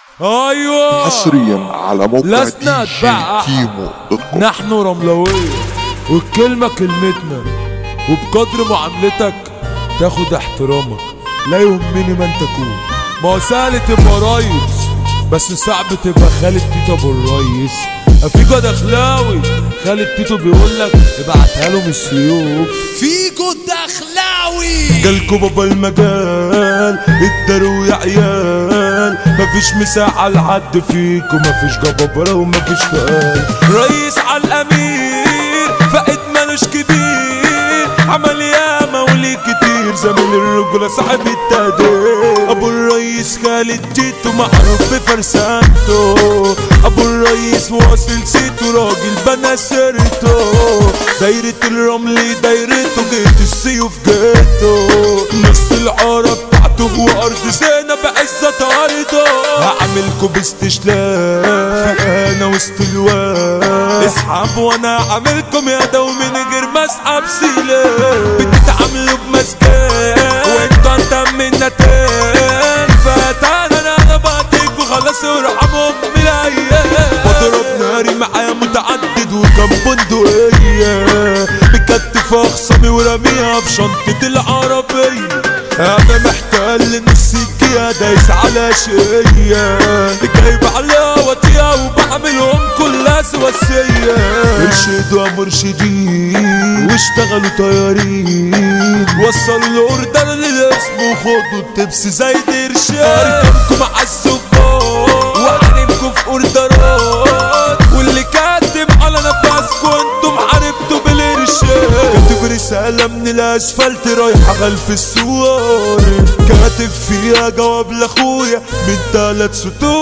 ايوه حصريا على موقع لسنا دي جي أتباع أحد. كيمو دوت كوم نحن رملوية والكلمة كلمتنا وبقدر معاملتك تاخد احترامك لا يهمني من تكون ما هو سهل تبقى ريس بس صعب تبقى خالد تيتو ابو الريس افيكو دخلاوي خالد تيتو بيقول لك ابعتها له من السيوف فيجو الدخلاوي جالكوا بابا المجال اتداروا يا عيال مفيش مساحة لحد فيكم مفيش جبابرة ومفيش فقال رئيس على الأمير فقد مالوش كبير عمل ياما وليه كتير زميل الرجولة صاحب التقدير أبو الرئيس خالد جيتو معروف بفرسانته أبو الرئيس واصل سيتو راجل بنى سيرته دايرة الرمل دايرته جيت السيوف جيته نص العارة بتاعته وأرض زينة بعزة أرضه هعملكوا باستشلاء أنا وسط الواد اسحب وأنا عاملكم يا دو من غير ما اسحب سيلة بتتعاملوا بمسكان وانتوا انت من نتان فتعالى انا انا بعتك وخلاص ارحمهم من الايام بضرب ناري معايا متعدد وكم بندقية مكتف اخصامي ورميها في شنطة العربية انا محتل نص الجيا دايس على شقية جايب على وطية وبعملهم كلها سواسية ارشدوا يا مرشدين واشتغلوا طيارين وصلوا الاوردر للاسم وخدوا التبس زي درشان اركبكم على السجاد واحرمكم في اوردرات واللي كاتب على نفسكم انتم حاربتوا بالارشاد كاتب رسالة من الاسفلت رايحة خلف السوار كاتب فيها جواب لاخويا من تلات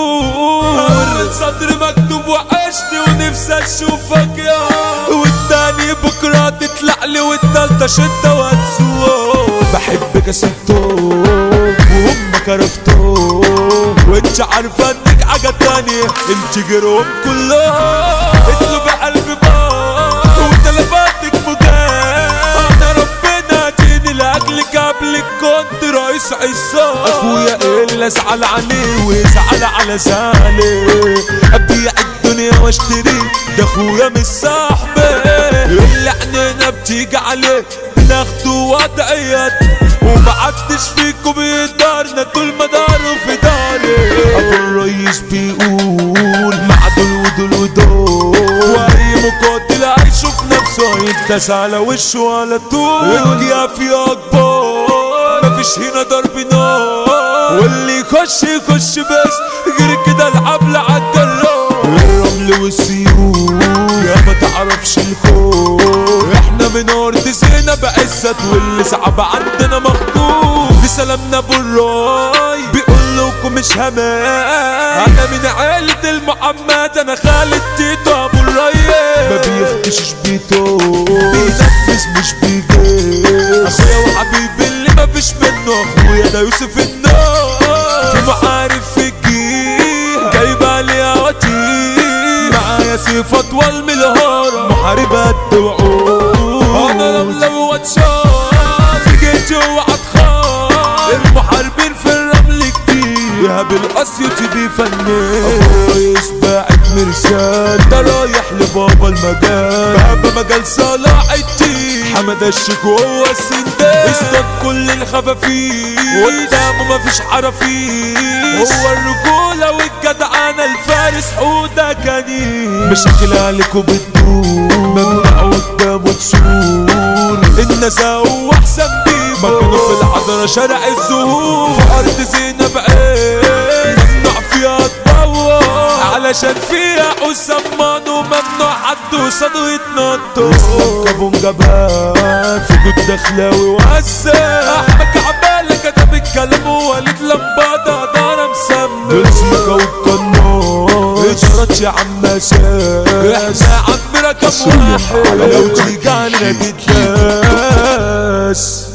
سطور صدر مكتوب وحشني ونفسي اشوفك يا والتاني بكرة تطلع لي والتالتة شدة وهتسوق بحبك يا ستو وهم كرفتو وانت عارفة انك حاجة تانية انت جيرهم كلهم انتوا بقلبي بار وتلفاتك مجال انا ربنا اديني لاجلك قبلك كنت رئيس عصام اخويا اللي ازعل عليه ويزعل على زعلي ابيع الدنيا واشتري ده اخويا مش صاحبي اللي عنينا بتيجي عليه بناخده وضعيات ومحدش فيكم بيقدرنا طول ما داره في داري ابو الريس بيقول مع دول ودول ودول واي مقاتل هيشوف نفسه هيداس على وشه على طول الجياف يا اكبر مفيش هنا ضرب نار واللي يخش يخش بس غير كده الحبل عالجرار الرمل والسيوف يا ما تعرفش الخوف احنا من ارض زينة بعزت واللي صعب عندنا مخطوف بسلامنا ابو الراي بيقول لكم مش همان انا من عيلة المحمد انا خالد تيتو ابو الراي ما بيختشش بيتو بينفذ مش بيجي اخويا وحبيبي اللي ما فيش منه اخويا ده يوسف النار في معارف في الجيل جايبه لي وتيل معايا سيف اطول من الهرم محاربة توعود انا لملم واتشاف في جيتي وعطخان المحاربين في الرمل كتير يا بالاسيوط دي فنان الرئيس باعت مرسال ده رايح لبابا المجال بابا مجال صلاح الدين حمد الشيك وهو السندان اصطاد كل الخفافيش قدامه مفيش حرافيش هو الرجولة والجدعنة الفارس حودة كنين مشاكل عليكوا بتدور ممنوع قدامه تسور النزاهة هو احسن بيه مكانه في الحضرة شارع الزهور في ارض زينب عين ممنوع فيها تدور علشان فيها حسام وممنوع حد قصاده يتنطط اسلام كابون جبان في جود دخلاوي وهسام احمد كعبالة كتب الكلام ووليد لمبادة دار مسمى دول سيكا والقناص اشرت يا عم سام احنا عم رقم واحد لو تيجي علينا تتلاس